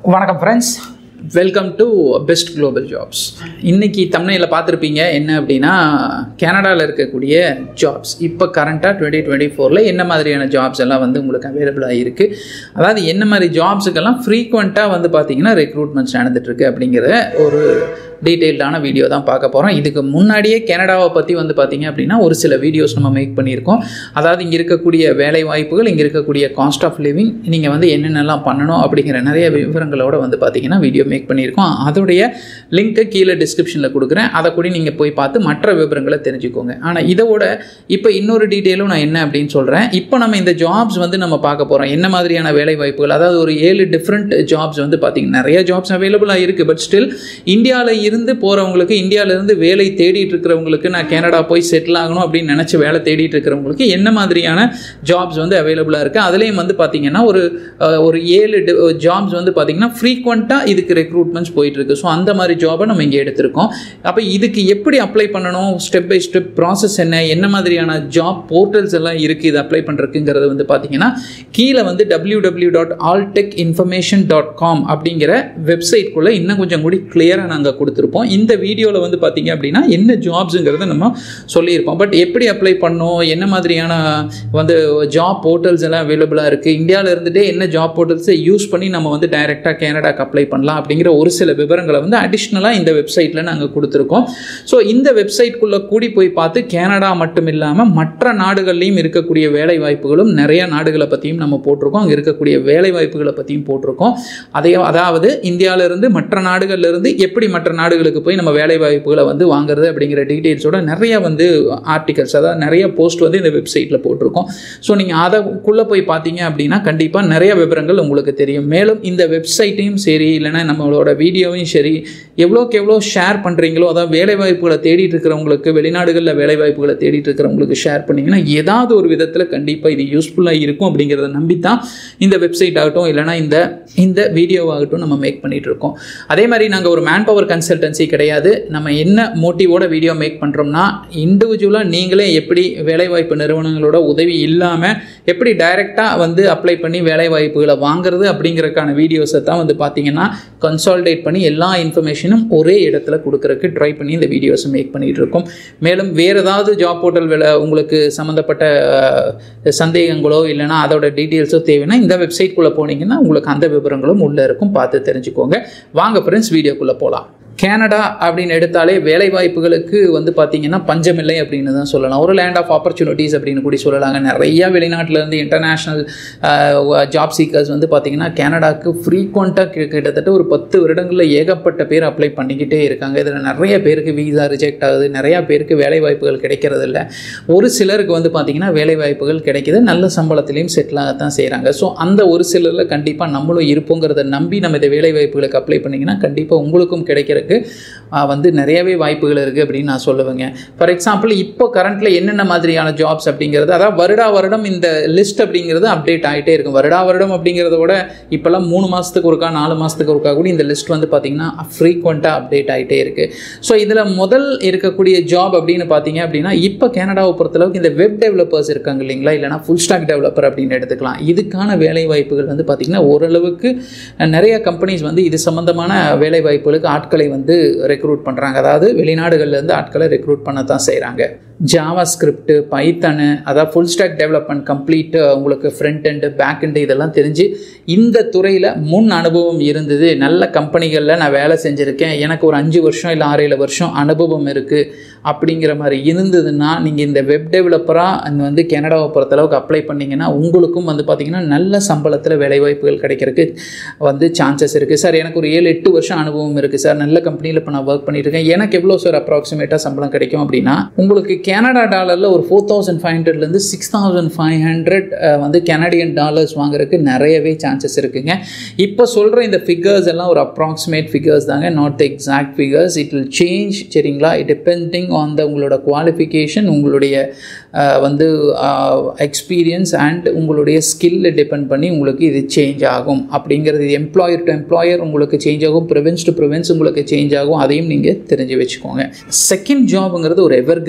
வணக்கம் friends welcome to best global jobs இன்னைக்கு தமிழில் பார்த்துருப்பீங்க என்ன அப்படின்னா கனடாவில் இருக்கக்கூடிய ஜாப்ஸ் இப்போ கரண்ட்டாக டுவெண்ட்டி டுவெண்ட்டி ஃபோரில் என்ன மாதிரியான ஜாப்ஸ் எல்லாம் வந்து உங்களுக்கு அவைலபிளாக இருக்குது அதாவது என்ன மாதிரி ஜாப்ஸுக்கெல்லாம் ஃப்ரீக்வெண்ட்டாக வந்து பார்த்தீங்கன்னா ரெக்ரூட்மெண்ட்ஸ் நடந்துட்டுருக்கு அப்படிங்கிற ஒரு டீட்டெயில்டான வீடியோ தான் பார்க்க போகிறோம் இதுக்கு முன்னாடியே கனடாவை பற்றி வந்து பார்த்தீங்க அப்படின்னா ஒரு சில வீடியோஸ் நம்ம மேக் பண்ணியிருக்கோம் அதாவது இங்கே இருக்கக்கூடிய வேலை வாய்ப்புகள் இங்கே இருக்கக்கூடிய காஸ்ட் ஆஃப் லிவிங் நீங்கள் வந்து என்னென்னலாம் பண்ணணும் அப்படிங்கிற நிறைய விவரங்களோட வந்து பார்த்தீங்கன்னா வீடியோ மேக் பண்ணியிருக்கோம் அதோடைய லிங்க்கை கீழே டிஸ்கிரிப்ஷனில் கொடுக்குறேன் அதை கூட நீங்கள் போய் பார்த்து மற்ற விவரங்களை தெரிஞ்சுக்கோங்க ஆனால் இதோட இப்போ இன்னொரு டீட்டெயிலும் நான் என்ன அப்படின்னு சொல்கிறேன் இப்போ நம்ம இந்த ஜாப்ஸ் வந்து நம்ம பார்க்க போகிறோம் என்ன மாதிரியான வேலை வாய்ப்புகள் அதாவது ஒரு ஏழு டிஃப்ரெண்ட் ஜாப்ஸ் வந்து பார்த்தீங்கன்னா நிறைய ஜாப்ஸ் அவைலபிளாக இருக்குது பட் ஸ்டில் இந்தியாவில் இருந்து போகிறவங்களுக்கு இந்தியாவிலேருந்து வேலை தேடிட்டு இருக்கிறவங்களுக்கு நான் கனடா போய் செட்டில் ஆகணும் அப்படின்னு நினச்சி வேலை தேடிட்டு இருக்கிறவங்களுக்கு என்ன மாதிரியான ஜாப்ஸ் வந்து அவைலபிளாக இருக்குது அதுலேயும் வந்து பார்த்தீங்கன்னா ஒரு அஹ், ஒரு ஏழு ஜாப்ஸ் வந்து பார்த்தீங்கன்னா ஃப்ரீக்வெண்ட்டாக இதுக்கு ரெக்ரூட்மெண்ட்ஸ் போயிட்டுருக்கு ஸோ அந்த மாதிரி ஜாபை நம்ம இங்கே எடுத்திருக்கோம் அப்போ இதுக்கு எப்படி அப்ளை பண்ணணும் ஸ்டெப் பை ஸ்டெப் ப்ராசஸ் என்ன என்ன மாதிரியான ஜாப் போர்ட்டல்ஸ் எல்லாம் இருக்குது இது அப்ளை பண்ணுறதுங்கிறது வந்து பார்த்தீங்கன்னா கீழே வந்து W W dot Alltech information dot com அப்படிங்கிற வெப்சைட்குள்ளே இன்னும் கொஞ்சம் கூடி கிளியராக நாங்கள் கொடுத்துருப்போம் இந்த வீடியோவில் வந்து பார்த்தீங்க அப்படின்னா என்ன ஜாப்ஸுங்கிறத நம்ம சொல்லியிருப்போம் பட் எப்படி அப்ளை பண்ணோம் என்ன மாதிரியான வந்து ஜாப் போர்ட்டல்ஸ் எல்லாம் அவைலபிளாக இருக்குது இந்தியாவில் இருந்துகிட்டே என்ன ஜாப் போர்ட்டல்ஸை யூஸ் பண்ணி நம்ம வந்து டைரெக்டாக கேனடாக்கு அப்ளை பண்ணலாம் அப்படிங்கிற ஒரு சில விவரங்களை வந்து அடிஷ்னலாக இந்த வெப்சைட்டில் நாங்கள் கொடுத்துருக்கோம் ஸோ இந்த வெப்சைட்குள்ளே கூடி போய் பார்த்து கேனடா மட்டும் இல்லாமல் மற்ற நாடுகள்லையும் இருக்கக்கூடிய வேலை வாய்ப்புகளும் நிறைய நாடுகளை பற்றியும் நம்ம போட்டிருக்கோம் அங்கே இருக்கக்கூடிய வேலை வாய்ப்புகளை பற்றியும் போட்டிருக்கோம் அதே அதாவது இந்தியாவிலிருந்து மற்ற நாடுகள்ல இருந்து எப்படி மற்ற நாடுகளுக்கு போய் நம்ம வேலை வாய்ப்புகளை வந்து வாங்குறது அப்படிங்கிற டீட்டெயில்ஸோட நிறைய வந்து ஆர்டிகல்ஸ் அதாவது நிறைய போஸ்ட் வந்து இந்த வெப்சைட்டில் போட்டிருக்கோம் ஸோ நீங்கள் அதுக்குள்ளே போய் பார்த்தீங்க அப்படின்னா கண்டிப்பாக நிறைய விவரங்கள் உங்களுக்கு தெரியும் மேலும் இந்த வெப்சைட்டையும் சரி இல்லைன்னா நம்மளோட வீடியோவையும் சரி எவ்வளோக்கு எவ்வளோ ஷேர் பண்ணுறீங்களோ அதாவது வேலை வாய்ப்புகளை தேடிட்டு இருக்கிறவங்களுக்கு வெளிநாடுகளில் வேலை வாய்ப்புகளை தேடிட்டு இருக்கிறவங்களுக்கு ஷேர் பண்ணிங்கன்னா ஏதாவது ஒரு விதத்தில் கண்டிப்பாக இது யூஸ்ஃபுல்லாக இருக்கும் அப்படிங்கிறத நம்பி தான் இந்த வெப்சைட் ஆகட்டும் இல்லைனா இந்த இந்த வீடியோவாகட்டும் நம்ம மேக் பண்ணிட்டு இருக்கோம் அதே மாதிரி நாங்கள் ஒரு மேன் பவர் கன்சல்டன்சி கிடையாது நம்ம என்ன மோட்டிவோட வீடியோ மேக் பண்ணுறோம்னா இண்டிவிஜுவலாக நீங்களே எப்படி வேலைவாய்ப்பு நிறுவனங்களோட உதவி இல்லாமல் எப்படி டைரெக்டாக வந்து அப்ளை பண்ணி வேலை வாய்ப்புகளை வாங்குறது அப்படிங்கிறதுக்கான வீடியோஸை தான் வந்து பார்த்தீங்கன்னா கன்சால்டேட் பண்ணி எல்லா இன்ஃபர்மேஷனும் ஒரே இடத்துல கொடுக்கறதுக்கு ட்ரை பண்ணி இந்த வீடியோஸை மேக் பண்ணிகிட்டு இருக்கோம் மேலும் வேறு ஏதாவது ஜாப் போர்ட்டல் வேலை உங்களுக்கு சம்மந்தப்பட்ட அஹ், சந்தேகங்களோ இல்லைனா அதோட டீட்டெயில்ஸோ தேவைன்னா இந்த வெப்சைட்குள்ளே போனீங்கன்னா உங்களுக்கு அந்த விவரங்களும் உள்ளே இருக்கும் பார்த்து தெரிஞ்சுக்கோங்க வாங்க ஃப்ரெண்ட்ஸ் வீடியோக்குள்ளே போகலாம் கனடா அப்படின்னு எடுத்தாலே வேலை வாய்ப்புகளுக்கு வந்து பார்த்தீங்கன்னா பஞ்சமில்லை அப்படின்னு தான் சொல்லலாம் ஒரு லேண்ட் ஆஃப் ஆப்பர்ச்சுனிட்டிஸ் அப்படின்னு கூட சொல்லலாங்க நிறைய வெளிநாட்டிலேருந்து இன்டர்நேஷ்னல் ஜாப் சீக்கர்ஸ் வந்து பார்த்தீங்கன்னா கனடாக்கு ஃப்ரீக்வெண்ட்டாக கிட்டத்தட்ட ஒரு பத்து வருடங்களில் ஏகப்பட்ட பேர் அப்ளை பண்ணிக்கிட்டே இருக்காங்க இதில் நிறைய பேருக்கு வீசா ரிஜெக்ட் ஆகுது நிறையா பேருக்கு வேலை வாய்ப்புகள் கிடைக்கிறது இல்ல ஒரு சிலருக்கு வந்து பார்த்தீங்கன்னா வேலை வாய்ப்புகள் கிடைக்குது நல்ல சம்பளத்திலையும் செட்டில் ஆகத்தான் செய்கிறாங்க ஸோ அந்த ஒரு சிலரில் கண்டிப்பாக நம்மளும் இருப்போங்கிறத நம்பி நம்ம இந்த வேலை வாய்ப்புகளுக்கு அப்ளை பண்ணிங்கன்னா கண்டிப்பாக உங்களுக்கும் கிடைக்கிறதுக்கு ஆஹ், வந்து நிறையவே வாய்ப்புகள் இருக்குது அப்படின்னு நான் சொல்லுவேங்க ஃபார் எக்ஸாம்பிள் இப்போ கரண்ட்டில் என்னென்ன மாதிரியான ஜாப்ஸ் அப்படிங்கிறது அதாவது வருடா வருடம் இந்த லிஸ்ட் அப்படிங்கிறது அப்டேட் ஆகிட்டே இருக்கும் வருடா வருடம் அப்படிங்கிறத விட இப்போல்லாம் மூணு மாதத்துக்கு ஒருக்கா நாலு மாதத்துக்கு ஒருக்கா கூட இந்த லிஸ்ட் வந்து பார்த்திங்கன்னா ஃப்ரீக்வெண்ட்டாக அப்டேட் ஆகிட்டே இருக்குது ஸோ இதில் முதல் இருக்கக்கூடிய ஜாப் அப்படின்னு பார்த்தீங்க அப்படின்னா இப்போ கனடாவை பொறுத்தளவுக்கு இந்த வெப் டெவலப்பர்ஸ் இருக்காங்க இல்லைங்களா இல்லைனா ஃபுல் ஸ்டாக் டெவலப்பர் அப்படின்னு எடுத்துக்கலாம் இதுக்கான வேலை வாய்ப்புகள் வந்து பார்த்திங்கன்னா ஓரளவுக்கு நிறைய கம்பெனிஸ் வந்து இது சம்மந்தமான வேலை வாய்ப்புகளுக்கு ஆட்களை வந்து ரெக்ரூட் பண்ணுறாங்க அதாவது வெளிநாடுகள்லேருந்து ஆட்களை ரெக்ரூட் பண்ண தான் செய்கிறாங்க ஜாவா ஸ்கிரிப்ட் பைத்தனு அதாவது ஃபுல் ஸ்டாக் டெவலப்மெண்ட் கம்ப்ளீட் உங்களுக்கு ஃப்ரண்ட் எண்டு பேக் எண்டு இதெல்லாம் தெரிஞ்சு இந்த துறையில் முன் அனுபவம் இருந்தது நல்ல கம்பெனிகளில் நான் வேலை செஞ்சுருக்கேன் எனக்கு ஒரு அஞ்சு வருஷம் இல்லை ஆறு ஏழு வருஷம் அனுபவம் இருக்குது அப்படிங்கிற மாதிரி இருந்ததுன்னா நீங்கள் இந்த வெப் டெவலப்பராக வந்து கனடாவை பொறுத்தளவுக்கு அப்ளை பண்ணிங்கன்னா உங்களுக்கும் வந்து பார்த்திங்கன்னா நல்ல சம்பளத்தில் வேலைவாய்ப்புகள் கிடைக்கிறதுக்கு வந்து சான்சஸ் இருக்குது சார் எனக்கு ஒரு ஏழு எட்டு வருஷம் அனுபவம் இருக்குது சார் நல்ல கம்பெனியில் இப்போ நான் ஒர்க் பண்ணிட்டு இருக்கேன் எனக்கு எவ்வளோ சார் அப்ராக்சிமேட்டாக சம்பளம் கிடைக்கும் அப்படின்னா உங்களுக்கு கனடா டாலரில் ஒரு ஃபோர் தௌசண்ட் ஃபைவ் ஹண்ட்ரட்லேருந்து சிக்ஸ் தௌசண்ட் ஃபைவ் ஹண்ட்ரட் வந்து கனடியன் டாலர்ஸ் வாங்குறதுக்கு நிறையவே சான்சஸ் இருக்குங்க இப்போ சொல்கிற இந்த ஃபிகர்ஸ் எல்லாம் ஒரு அப்ராக்சிமேட் ஃபிகர்ஸ் தாங்க not the exact figures it will change சரிங்களா டிபெண்டிங் ஆன் த உங்களோட குவாலிஃபிகேஷன் உங்களுடைய அஹ், வந்து எக்ஸ்பீரியன்ஸ் அண்ட் உங்களுடைய ஸ்கில்லை டிபெண்ட் பண்ணி உங்களுக்கு இது சேஞ்ச் ஆகும் அப்படிங்கிறது எம்ப்ளாயர் டு எம்ப்ளாயர் உங்களுக்கு சேஞ்ச் ஆகும் ப்ரிவென்ஸ் டு ப்ரிவென்ஸ் உங்களுக்கு சேஞ்ச் ஆகும் அதையும் நீங்கள் தெரிஞ்சு வச்சுக்கோங்க செகண்ட் ஜாப்ங்கிறது ஒரு எவர் கிரீனுங்க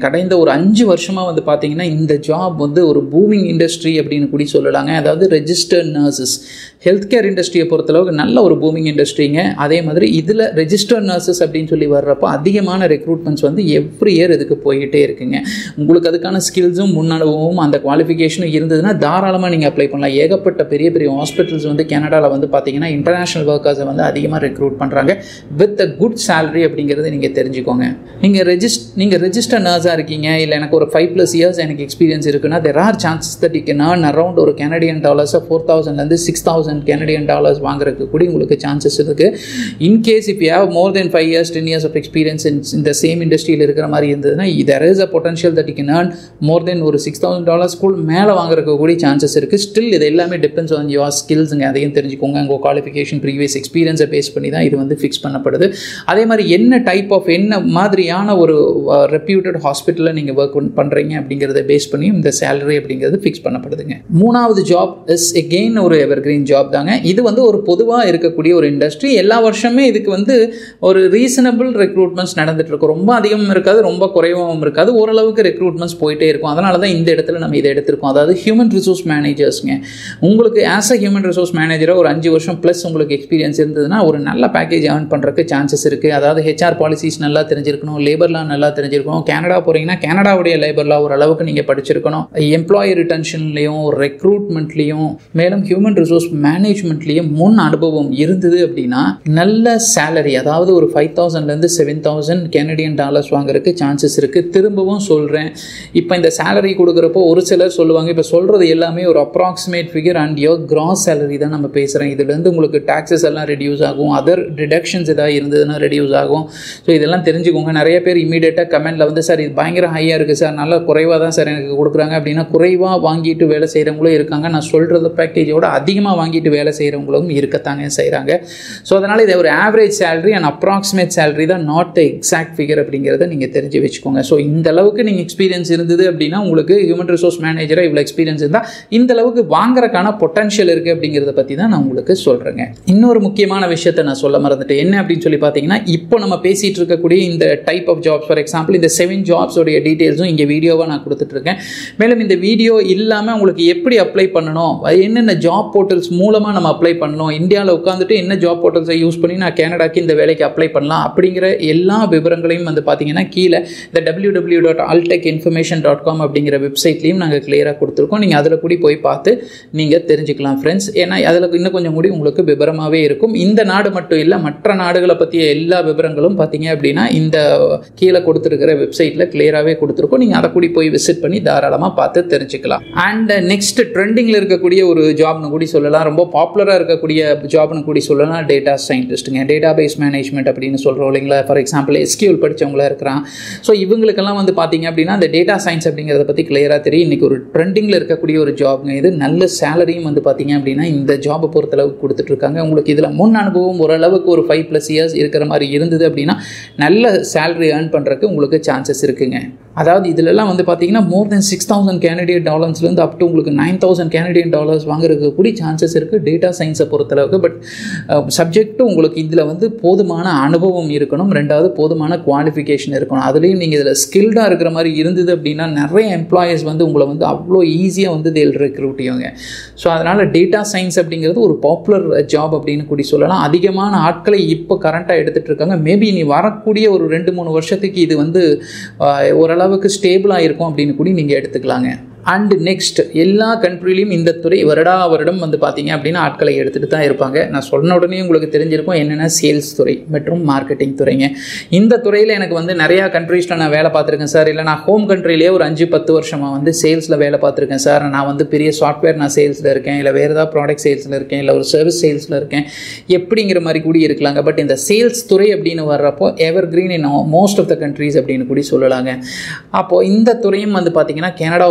கடைந்த ஒரு அஞ்சு வருஷமாக வந்து பார்த்தீங்கன்னா இந்த ஜாப் வந்து ஒரு பூமிங் இண்டஸ்ட்ரி அப்படின்னு கூட சொல்லலாங்க அதாவது ரெஜிஸ்டர்ட் நர்சஸ் ஹெல்த் கேர் இண்டஸ்ட்ரியை பொறுத்தளவுக்கு நல்ல ஒரு பூமிங் இண்டஸ்ட்ரிங்க அதே மாதிரி இதில் ரெஜிஸ்டர்ட் நர்சஸ் அப்படின்னு சொல்லி வர்றப்போ அதிகமான ரெக்ரூட்மெண்ட்ஸ் வந்து எவ்ரி இயர் இதுக்கு போய்கிட்டே இருக்குங்க உங்களுக்கு அதுக்கான ஸ்கில்ஸும் முன்னனுபவமும் அந்த குவாலிஃபிகேஷனும் இருந்ததுன்னா தாராளமாக நீங்கள் அப்ளை பண்ணலாம் ஏகப்பட்ட பெரிய பெரிய ஹாஸ்பிட்டல்ஸ் வந்து கனடாவில் வந்து பார்த்தீங்கன்னா இன்டர்நேஷனல் ஒர்க்கர்ஸை வந்து அதிகமாக ரெக்ரூட் பண்ணுறாங்க வித் அ குட் சேலரி அப்படிங்கிறத நீங்கள் தெரிஞ்சுக்கோங்க நீங்கள் ரெஜிஸ்ட் நீங்கள் ரெஜிஸ்டர் நர்ஸாக இருக்கீங்க இல்லை எனக்கு ஒரு ஃபைவ் ப்ளஸ் இயர்ஸ் எனக்கு எக்ஸ்பீரியன்ஸ் இருக்குன்னா there are chances that you can earn around ஒரு கனடியன் டாலர்ஸை ஃபோர் தௌசண்ட்லேருந்து சிக்ஸ் தௌசண்ட் கனடியன் டாலர்ஸ் வாங்குறதுக்கு கூட உங்களுக்கு சான்சஸ் இருக்குது in case if you have more than five years ten years of experience in இந்த சேம் இண்டஸ்ட்ரியில் இருக்கிற மாதிரி இருந்ததுன்னா there is a potential that you can earn more than ஒரு சிக்ஸ் தௌசண்ட் டாலர்ஸ்க்குள் மேலே வாங்குறதுக்கு கூட சான்சஸ் இருக்குது ஸ்டில் இது எல்லாமே டிபெண்ட்ஸ் ஆன் யுவர் ஸ்கில்ஸுங்க அதையும் தெரிஞ்சுக்கோங்க உங்கள் குவாலிஃபிகேஷன் ப்ரீவியஸ் எக்ஸ்பீரியன்ஸை பேஸ் பண்ணி தான் இது வந்து ஃபிக்ஸ் பண்ணப்படுது அதே மாதிரி என்ன டைப் ஆஃப் என்ன மாதிரியான ஒரு ரெப்யூட்டட் ஹாஸ்பிட்டலில் நீங்கள் ஒர்க் பண்ணுறீங்க அப்படிங்கிறத பேஸ் பண்ணி இந்த சேலரி அப்படிங்கிறது ஃபிக்ஸ் பண்ணப்படுதுங்க மூணாவது ஜாப் இஸ் எகெயின் ஒரு எவர்கிரீன் ஜாப் தாங்க இது வந்து ஒரு பொதுவாக இருக்கக்கூடிய ஒரு இண்டஸ்ட்ரி எல்லா வருஷமே இதுக்கு வந்து ஒரு ரீசனபிள் ரெக்ரூட்மெண்ட்ஸ் நடந்துட்டு இருக்கும் ரொம்ப அதிகமும் இருக்காது ரொம்ப குறைவாகவும் இருக்காது ஓரளவுக்கு ரெக்ரூட்மெண்ட்ஸ் போயிட்டே இருக்கும் அதனால தான் இந்த இடத்துல நம்ம இதை எடுத்திருக்கோம் அதாவது ஹியூமன் ரிசோர்ஸ் மேனேஜர்ஸ்ங்க உங்களுக்கு ஆஸ் அ ஹியூமன் ரிசோர்ஸ் மேனேஜராக ஒரு அஞ்சு வருஷம் ப்ளஸ் உங்களுக்கு எக்ஸ்பீரியன்ஸ் இருந்ததுன்னா ஒரு நல்ல பேக்கேஜ் ஏர்ன் பண்ணுறதுக்கு சான்சஸ் இருக்குது அதாவது ஹெச்ஆர் பாலிசிஸ் நல்லா தெரிஞ்சிருக்கணும் லேபர்லாம் நல்லா தெரிஞ்சிருக்கணும் கனடா போகிறீங்கன்னா கனடாவுடைய லேபர்லாம் ஓரளவுக்கு நீங்கள் படிச்சிருக்கணும் எம்ப்ளாயி ரிட்டன்ஷன்லேயும் ரெக்ரூட்மெண்ட்லேயும் மேலும் ஹியூமன் ரிசோர்ஸ் மேனேஜ்மெண்ட்லேயும் முன் அனுபவம் இருந்தது அப்படின்னா நல்ல சேலரி அதாவது ஒரு ஃபைவ் தௌசண்ட்லேருந்து செவன் தௌசண்ட் கெனடியன் டாலர்ஸ் வாங்குறதுக்கு சான்சஸ் இருக்குது திரும்பவும் சொல்கிறேன் இப்போ இந்த சேலரி கொடுக்குறப்போ ஒரு சிலர் சொல்லுவாங்க இப்போ சொல்கிறது எல்லாமே ஒரு approximate figure and your gross salary தான் நம்ம பேசுகிறேன் இதுலேருந்து உங்களுக்கு டாக்ஸஸ் எல்லாம் ரெடியூஸ் ஆகும் அதர் டிடக்ஷன்ஸ் ஏதாவது இருந்ததுன்னா ரெடியூஸ் ஆகும் ஸோ இதெல்லாம் தெரிஞ்சுக்கோங்க நிறைய பேர் இமீடியட்டாக கமெண்ட்டில் வந்து சார் இது பயங்கர ஹையாக இருக்குது சார் நல்லா குறைவாக தான் சார் எனக்கு கொடுக்குறாங்க அப்படின்னா குறைவாக வாங்கிட்டு வேலை செய்கிறவங்களும் இருக்காங்க நான் சொல்கிறது பேக்கேஜோட அதிகமாக வாங்கிட்டு வேலை செய்கிறவங்களும் இருக்கத்தாங்க செய்கிறாங்க ஸோ அதனால் இதை ஒரு average salary and approximate salary தான் நாட் எக்ஸாக்ட் ஃபிகர் அப்படிங்கிறத நீங்கள் தெரிஞ்சு வச்சுக்கோங்க ஸோ இந்த அளவுக்கு நீங்கள் எக்ஸ்பீரியன்ஸ் இருந்தது அப்படின்னா உங்களுக்கு ஹியூமன் ரிசோர்ஸ் மேனேஜராக இவ்வளோ எக்ஸ்பீரியன்ஸ் இருந்தால் இந்த அளவுக்கு வாங்குறதுக்கான பொட்டன்ஷியல் இருக்குது அப்படிங்கிறத பற்றி தான் நான் உங்களுக்கு சொல்கிறேங்க இன்னொரு முக்கியமான விஷயத்தை நான் சொல்ல மறந்துட்டேன் என்ன அப்படின்னு சொல்லி பார்த்தீங்கன்னா இப்போ நம்ம பேசிகிட்டு இருக்கக்கூடிய இந்த type of jobs for example இந்த செவன் ஜாப்ஸோடைய டீட்டெயில்ஸும் இங்கே வீடியோவாக நான் கொடுத்துட்ருக்கேன் மேலும் இந்த வீடியோ இல்லாமல் உங்களுக்கு எப்படி அப்ளை பண்ணணும் என்னென்ன ஜாப் போர்ட்டல்ஸ் மூலமாக நம்ம அப்ளை பண்ணணும் இந்தியாவில் உட்காந்துட்டு என்ன ஜாப் போர்ட்டல்ஸை யூஸ் பண்ணி நான் கேனடாக்கு இந்த வேலைக்கு அப்ளை பண்ணலாம் அப்படிங்கிற எல்லா விவரங்களையும் வந்து பார்த்தீங்கன்னா கீழே இந்த W W dot Alltech information dot com அப்படிங்கிற வெப்சைட்லையும் நாங்கள் கிளியராக கொடுத்துருக்கோம் நீங்கள் அதில் கூடி போய் பார்த்து நீங்கள் தெரிஞ்சுக்கலாம் ஃப்ரெண்ட்ஸ் ஏன்னா அதில் இன்னும் கொஞ்சம் கூடி உங்களுக்கு விவரமாகவே இருக்கும் இந்த நாடு மட்டும் இல்லை மற்ற நாடுகளை பற்றிய எல்லா விவரங்களும் பார்த்தீங்க அப்படின்னா இந்த கீழே கொடுத்துருக்கிற வெப்சைட்டில் கிளியராகவே கொடுத்துருக்கோம் நீங்கள் அதை கூடி போய் விசிட் பண்ணி தாராளமாக பார்த்து தெரிஞ்சுக்கலாம் அண்ட் நெக்ஸ்ட் ட்ரெண்டிங்கில் இருக்கக்கூடிய ஒரு ஜாப்னு கூடி சொல்லலாம் ரொம்ப பாப்புலராக இருக்கக்கூடிய ஜாப்னு கூடி சொல்லலாம் டேட்டா சயின்டிஸ்ட்டுங்க டேட்டா பேஸ் மேனேஜ்மெண்ட் அப்படின்னு சொல்கிறோம் இல்லைங்களா ஃபார் எக்ஸாம்பிள் எஸ்கியூல் படித்தவங்களா இருக்கிறான் ஸோ இவங்களுக்கெல்லாம் வந்து பார்த்தீங்க அப்படின்னா அந்த டேட்டா சயின்ஸ் அப்படிங்கிறத பற்றி கிளியராக தெரியும் இன்றைக்கி ஒரு ட்ரெண்டிங்கில் இருக்கக்கூடிய ஒரு ஜாப்ங்க இது நல்ல சேலரியும் வந்து பார்த்தீங்க அப்படின்னா இந்த ஜாபை பொறுத்தளவுக்கு கொடுத்துட்ருக்காங்க உங்களுக்கு இதில் முன் அனுபவம் ஓரளவுக்கு ஒரு ஃபைவ் ப்ளஸ் இயர்ஸ் இருக்கிற மாதிரி இருந்தது அப்படின்னா நல்ல சேலரி ஏர்ன் பண்ணுறதுக்கு உங்களுக்கு சான்சஸ் இருக்குங்க அதாவது இதிலெல்லாம் வந்து பார்த்தீங்கன்னா more than six thousand Canadian டாலர்ஸ்லேருந்து அப் டு உங்களுக்கு நைன் தௌசண்ட் கேனடியன் டாலர்ஸ் வாங்குறதுக்கு கூடி சான்சஸ் இருக்குது டேட்டா சயின்ஸை பொறுத்தளவுக்கு பட் சப்ஜெக்ட்டும் உங்களுக்கு இதில் வந்து போதுமான அனுபவம் இருக்கணும் ரெண்டாவது போதுமான குவாலிஃபிகேஷன் இருக்கணும் அதுலேயும் நீங்கள் இதில் ஸ்கில்டாக இருக்கிற மாதிரி இருந்தது அப்படின்னா நிறைய எம்ப்ளாயீஸ் வந்து உங்களை வந்து அவ்வளோ ஈஸியாக வந்து தேல் ரெக்ரூட்டிங்க ஸோ அதனால் டேட்டா சயின்ஸ் அப்படிங்கிறது ஒரு பாப்புலர் ஜாப் அப்படின்னு கூடி சொல்லலாம் அதிகமான ஆட்களை இப்போ கரண்ட்டாக எடுத்துகிட்டு இருக்காங்க மேபி நீ வரக்கூடிய ஒரு ரெண்டு மூணு வருஷத்துக்கு இது வந்து ஓரளவுக்கு ஸ்டேபிளாக இருக்கும் அப்படின்னு கூட நீங்கள் எடுத்துக்கலாங்க அண்ட் நெக்ஸ்ட் எல்லா கண்ட்ரிலையும் இந்த துறை வருடா வருடம் வந்து பார்த்தீங்க அப்படின்னா ஆட்களை எடுத்துகிட்டு தான் இருப்பாங்க நான் சொன்ன உடனே உங்களுக்கு தெரிஞ்சிருக்கும் என்னென்ன சேல்ஸ் துறை மற்றும் மார்க்கெட்டிங் துறைங்க இந்த துறையில் எனக்கு வந்து நிறையா கண்ட்ரீஸில் நான் வேலை பார்த்துருக்கேன் சார் இல்லை நான் ஹோம் கண்ட்ரிலேயே ஒரு அஞ்சு பத்து வருஷமாக வந்து சேல்ஸில் வேலை பார்த்துருக்கேன் சார் நான் வந்து பெரிய சாஃப்ட்வேர் நான் சேல்ஸில் இருக்கேன் இல்லை வேறு ஏதாவது ப்ராடக்ட் சேல்ஸில் இருக்கேன் இல்லை ஒரு சர்வீஸ் சேல்ஸில் இருக்கேன் எப்படிங்கிற மாதிரி கூட இருக்கலாங்க பட் இந்த சேல்ஸ் துறை அப்படின்னு வர்றப்போ evergreen in most of the countries அப்படின்னு கூட சொல்லலாங்க அப்போது இந்த துறையும் வந்து பார்த்திங்கன்னா கனடாவை பொறுத்தளவு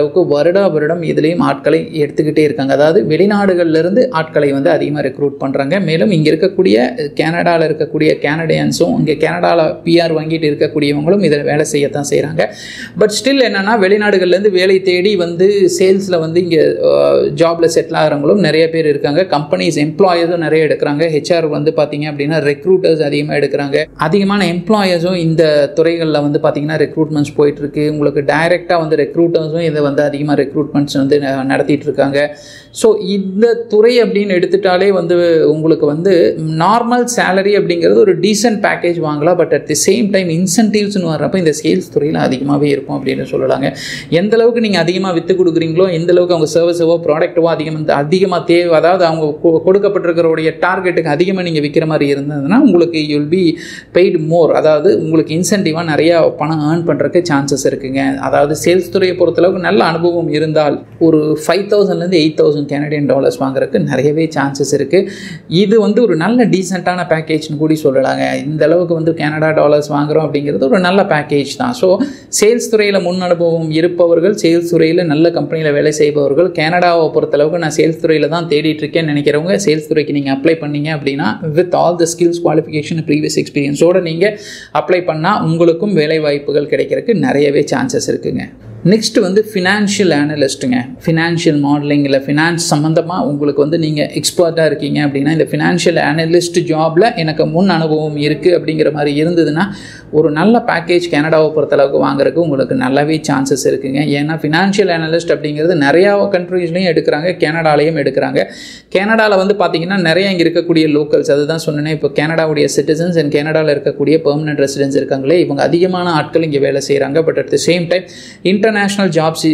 அளவுக்கு வருடா வருடம் இதுலேயும் ஆட்களை எடுத்துக்கிட்டே இருக்காங்க அதாவது வெளிநாடுகள்லேருந்து ஆட்களை வந்து அதிகமாக ரெக்ரூட் பண்ணுறாங்க மேலும் இங்கே இருக்கக்கூடிய கனடாவில் இருக்கக்கூடிய கேனடியன்ஸும் இங்கே கனடாவில் பிஆர் வாங்கிட்டு இருக்கக்கூடியவங்களும் இதில் வேலை செய்யத்தான் செய்கிறாங்க பட் ஸ்டில் என்னென்னா வெளிநாடுகள்லேருந்து வேலை தேடி வந்து சேல்ஸில் வந்து இங்கே ஜாபில் செட்டில் ஆகிறவங்களும் நிறைய பேர் இருக்காங்க கம்பெனிஸ் எம்ப்ளாயர்ஸும் நிறைய எடுக்கிறாங்க ஹெச்ஆர் வந்து பார்த்தீங்க அப்படின்னா ரெக்ரூட்டர்ஸ் அதிகமாக எடுக்கிறாங்க அதிகமான எம்ப்ளாயர்ஸும் இந்த துறைகளில் வந்து பார்த்தீங்கன்னா ரெக்ரூட்மெண்ட்ஸ் போயிட்டுருக்கு உங்களுக்கு டைரெக்டாக வந்து ரெக்ரூட்டர்ஸும் இதை வந்து அதிகமாக ரெக்ரூட்மெண்ட்ஸ் வந்து ந- நடத்திட்டு இருக்காங்க ஸோ இந்த துறை அப்படின்னு எடுத்துட்டாலே வந்து உங்களுக்கு வந்து நார்மல் சேலரி அப்படிங்கிறது ஒரு டீசென்ட் பேக்கேஜ் வாங்கலாம் but at the same time இன்சென்டிவ்ஸ்னு வர்றப்ப இந்த சேல்ஸ் துறையில் அதிகமாகவே இருக்கும் அப்படின்னு சொல்லலாங்க எந்த அளவுக்கு நீங்கள் அதிகமாக விற்று கொடுக்குறீங்களோ எந்த அளவுக்கு அவங்க சர்வீஸவோ ப்ராடக்ட்டவோ அதிகமாக அதிகமாக தேவை அதாவது அவங்க கொ- கொடுக்கப்பட்டிருக்கிறவுடைய டார்கெட்டுக்கு அதிகமாக நீங்கள் விற்கிற மாதிரி இருந்ததுன்னா உங்களுக்கு யூல் பி பெய்டு மோர் அதாவது உங்களுக்கு இன்சென்டிவாக நிறைய பணம் ஏர்ன் பண்ணுறதுக்கு சான்சஸ் இருக்குங்க அதாவது சேல்ஸ் துறையை பொறுத்தளவுக்கு நல்ல அனுபவம் இருந்தால் ஒரு ஃபைவ் தௌசண்ட்லேருந்து எயிட் தௌசண்ட் கனடியன் டாலர்ஸ் வாங்குறதுக்கு நிறையவே சான்சஸ் இருக்குது இது வந்து ஒரு நல்ல டீசெண்டான பேக்கேஜ்னு கூடி சொல்லலாங்க இந்த அளவுக்கு வந்து கனடா டாலர்ஸ் வாங்குறோம் அப்படிங்கிறது ஒரு நல்ல பேக்கேஜ் தான் ஸோ சேல்ஸ் துறையில் முன் அனுபவம் இருப்பவர்கள் சேல்ஸ் துறையில் நல்ல கம்பெனியில் வேலை செய்பவர்கள் கனடாவை பொறுத்தளவுக்கு நான் சேல்ஸ் துறையில் தான் தேடிட்டு இருக்கேன்னு நினைக்கிறவங்க சேல்ஸ் துறைக்கு நீங்கள் அப்ளை பண்ணீங்க அப்படின்னா with all the skills qualification previous எக்ஸ்பீரியன்ஸோடு நீங்கள் அப்ளை பண்ணால் உங்களுக்கும் வேலை வாய்ப்புகள் கிடைக்கிறதுக்கு நிறையவே சான்சஸ் இருக்குங்க நெக்ஸ்ட் வந்து ஃபினான்ஷியல் அனலிஸ்ட்டுங்க ஃபினான்ஷியல் மாடலிங் இல்லை ஃபினான்ஸ் சம்மந்தமாக உங்களுக்கு வந்து நீங்கள் எக்ஸ்பர்ட்டாக இருக்கீங்க அப்படின்னா இந்த ஃபினான்ஷியல் அனலிஸ்ட் ஜாபில் எனக்கு முன் அனுபவம் இருக்குது அப்படிங்கிற மாதிரி இருந்ததுன்னா ஒரு நல்ல பேக்கேஜ் கனடாவை பொறுத்தளவுக்கு வாங்குறதுக்கு உங்களுக்கு நல்லாவே சான்சஸ் இருக்குங்க ஏன்னா ஃபினான்ஷியல் அனலிஸ்ட் அப்படிங்கிறது நிறையா கண்ட்ரீஸ்லையும் எடுக்கிறாங்க கனடாலையும் எடுக்கிறாங்க கனடாவில் வந்து பார்த்தீங்கன்னா நிறைய இங்கே இருக்கக்கூடிய லோக்கல்ஸ் அதுதான் சொன்னேன் இப்போ கனடாவுடைய சிட்டிசன்ஸ் அண்ட் கனடாவில் இருக்கக்கூடிய பெர்மனன்ட் ரெசிடென்ட்ஸ் இருக்காங்களே இவங்க அதிகமான ஆட்கள் இங்கே வேலை செய்கிறாங்க but at the same time international jobs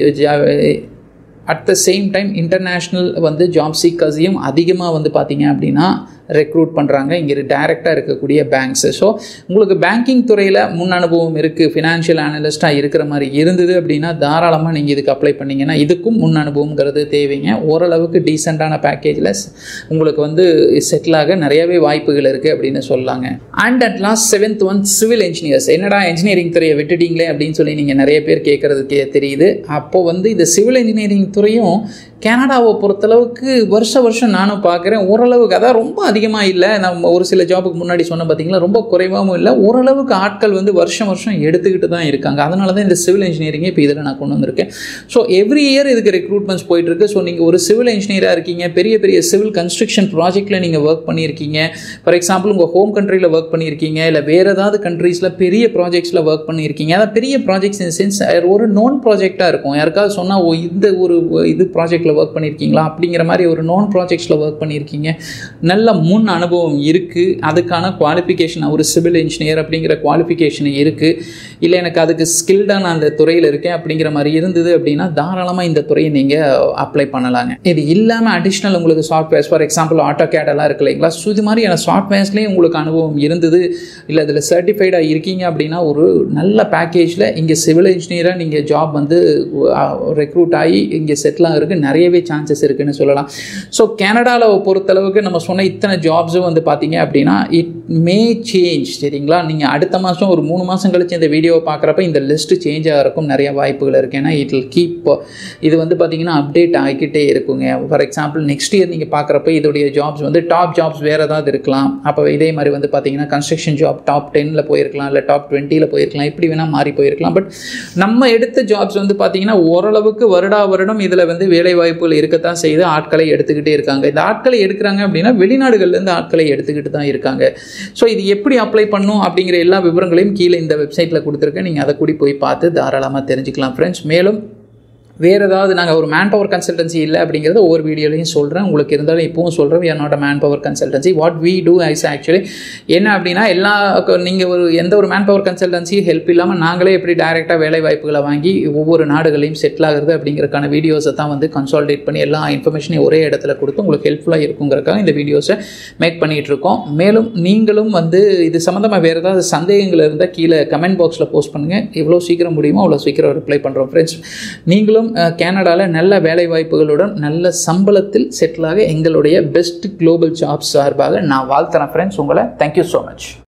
at the same time international வந்து ஜாப் சீக்கர்ஸையும் அதிகமாக வந்து பார்த்தீங்க அப்படின்னா ரெக்ரூட் பண்ணுறாங்க இங்கே டைரெக்டாக இருக்கக்கூடிய பேங்க்ஸு ஸோ உங்களுக்கு பேங்கிங் துறையில் முன் அனுபவம் இருக்குது ஃபினான்ஷியல் அனலிஸ்ட்டாக இருக்கிற மாதிரி இருந்தது அப்படின்னா தாராளமாக நீங்கள் இதுக்கு அப்ளை பண்ணீங்கன்னா இதுக்கும் முன் அனுபவங்கிறது தேவைங்க ஓரளவுக்கு டீசெண்டான பேக்கேஜில் உங்களுக்கு வந்து செட்டில் ஆக நிறையவே வாய்ப்புகள் இருக்குது அப்படின்னு சொல்லலாங்க and at last seventh one civil engineers என்னடா இன்ஜினியரிங் துறையை விட்டுட்டீங்களே அப்படின்னு சொல்லி நீங்கள் நிறைய பேர் கேட்குறதுக்கு தெரியுது அப்போது வந்து இந்த சிவில் இன்ஜினியரிங் துறையும் கனடாவை பொறுத்தளவுக்கு வருஷ வருஷம் நானும் பார்க்குறேன் ஓரளவுக்கு அதான் ரொம்ப அதிகமாக இல்லை நம்ம ஒரு சில ஜாபுக்கு முன்னாடி சொன்ன பார்த்தீங்களா ரொம்ப குறைவாகவும் இல்லை ஓரளவுக்கு ஆட்கள் வந்து வருஷம் வருஷம் எடுத்துக்கிட்டு தான் இருக்காங்க அதனால தான் இந்த சிவில் இன்ஜினியரிங்கே இப்போ இதில் நான் கொண்டு வந்திருக்கேன் ஸோ எவ்ரி இயர் இதுக்கு ரெக்ரூட்மெண்ட்ஸ் போயிட்டுருக்கு ஸோ நீங்கள் ஒரு சிவில் இன்ஜினியராக இருக்கீங்க பெரிய பெரிய சிவில் கன்ஸ்ட்ரக்ஷன் ப்ராஜெக்ட்டில் நீங்கள் ஒர்க் பண்ணியிருக்கீங்க ஃபார் எக்ஸாம்பிள் உங்கள் ஹோம் கண்ட்ரியில் ஒர்க் பண்ணியிருக்கீங்க இல்லை வேறு ஏதாவது கண்ட்ரீஸில் பெரிய ப்ராஜெக்ட்ஸில் ஒர்க் பண்ணியிருக்கீங்க அதாவது பெரிய ப்ராஜெக்ட்ஸ் இன் சென்ஸ் ஒரு நோன் ப்ராஜெக்டாக இருக்கும் யாருக்காவது சொன்னால் ஓ இந்த ஒரு இது ப்ராஜெக்ட்டில் ஒர்க் பண்ணியிருக்கீங்களா அப்படிங்கிற மாதிரி ஒரு நோன் ப்ராஜெக்ட்ஸில் ஒர்க் பண்ணியிருக்கீங்க நல்ல முன் அனுபவம் இருக்குது அதுக்கான குவாலிஃபிகேஷன் ஒரு சிவில் இன்ஜினியர் அப்படிங்கிற குவாலிஃபிகேஷன் இருக்குது இல்லை எனக்கு அதுக்கு ஸ்கில்டாக நான் அந்த துறையில் இருக்கேன் அப்படிங்கிற மாதிரி இருந்தது அப்படின்னா தாராளமாக இந்த துறையை நீங்கள் அப்ளை பண்ணலாங்க இது இல்லாமல் அடிஷ்னல் உங்களுக்கு சாஃப்ட்வேர்ஸ் ஃபார் எக்ஸாம்பிள் ஆட்டோ கேடெல்லாம் இருக்கு இல்லைங்களா ஸோ இது மாதிரியான சாஃப்ட்வேர்ஸ்லேயும் உங்களுக்கு அனுபவம் இருந்தது இல்லை அதில் சர்டிஃபைடாக இருக்கீங்க அப்படின்னா ஒரு நல்ல பேக்கேஜில் இங்கே சிவில் இன்ஜினியராக நீங்கள் ஜாப் வந்து ரெக்ரூட் ஆகி இங்கே செட்டில் ஆகிறதுக்கு நிறையவே சான்சஸ் இருக்குன்னு சொல்லலாம் ஸோ கனடாவில் பொறுத்தளவுக்கு நம்ம சொன்ன இத்தனை ஜாப்ஸும் வந்து பார்த்தீங்க அப்படின்னா இட் மே சேஞ்ச் சரிங்களா நீங்கள் அடுத்த மாதம் ஒரு மூணு மாதம் கழிச்சு இந்த வீடியோவை பார்க்குறப்ப இந்த லிஸ்ட்டு சேஞ்ச் ஆகிறதுக்கும் நிறைய வாய்ப்புகள் இருக்குது ஏன்னா இட் வில் கீப் இது வந்து பார்த்தீங்கன்னா அப்டேட் ஆகிக்கிட்டே இருக்குங்க ஃபார் எக்ஸாம்பிள் நெக்ஸ்ட் இயர் நீங்கள் பார்க்குறப்ப இதோடைய ஜாப்ஸ் வந்து டாப் ஜாப்ஸ் வேறு ஏதாவது இருக்கலாம் அப்போ இதே மாதிரி வந்து பார்த்தீங்கன்னா கன்ஸ்ட்ரக்ஷன் ஜாப் டாப் டென்னில் போயிருக்கலாம் இல்லை டாப் டுவெண்ட்டியில் போயிருக்கலாம் இப்படி வேணால் மாறி போயிருக்கலாம் பட் நம்ம எடுத்த ஜாப்ஸ் வந்து பார்த்தீங்கன்னா ஓரளவுக்கு வருடா வருடம் இதில் வந்து வேலை வாய்ப்புகள் இருக்கத்தான் செய்து ஆட்களை எடுத்துக்கிட்டே இருக்காங்க இந்த ஆட்களை எடுக்கிறாங்க அப்படின்னா வெளிநாடுகள்லேருந்து ஆட்களை எடுத்துக்கிட்டு தான் இருக்காங்க ஸோ இது எப்படி அப்ளை பண்ணும் அப்படிங்கிற எல்லா விவரங்களையும் கீழே இந்த வெப்சைட்டில் கொடுத்துருக்கேன் நீங்கள் அதை கூடி போய் பார்த்து தாராளமாக தெரிஞ்சுக்கலாம் ஃப்ரெண்ட்ஸ் மேலும் வேறு ஏதாவது நாங்கள் ஒரு மேன் பவர் கன்சல்டன்சி இல்லை அப்படிங்கிறத ஒவ்வொரு வீடியோலையும் சொல்கிறேன் உங்களுக்கு இருந்தாலும் இப்போவும் சொல்கிறேன் we are not a man power consultancy what we do is actually என்ன அப்படின்னா எல்லா நீங்கள் ஒரு எந்த ஒரு மேன் பவர் கன்சல்டன்சி ஹெல்ப் இல்லாமல் நாங்களே எப்படி டைரெக்டாக வேலை வாய்ப்புகளை வாங்கி ஒவ்வொரு நாடுகளையும் செட்டில் ஆகுறது அப்படிங்கிறக்கான வீடியோஸை தான் வந்து கன்சால்டேட் பண்ணி எல்லா இன்ஃபர்மேஷனையும் ஒரே இடத்துல கொடுத்து உங்களுக்கு ஹெல்ப்ஃபுல்லாக இருக்குங்கிறக்காக இந்த வீடியோஸை மேக் பண்ணிகிட்டு இருக்கோம் மேலும் நீங்களும் வந்து இது சம்மந்தமாக வேறு ஏதாவது சந்தேகங்கள் இருந்தால் கீழே கமெண்ட் பாக்ஸில் போஸ்ட் பண்ணுங்கள் எவ்வளோ சீக்கிரம் முடியுமோ அவ்வளோ சீக்கிரம் ரிப்ளை பண்ணுறோம் ஃப்ரெண்ட்ஸ் நீங்களும் கனடாவில் நல்ல வேலை வாய்ப்புகளுடன் நல்ல சம்பளத்தில் செட்டிலாக எங்களுடைய பெஸ்ட் குளோபல் ஜாப்ஸ் சார்பாக நான் வாழ்த்துறேன் ஃப்ரெண்ட்ஸ் உங்களை தேங்க்யூ ஸோ மச்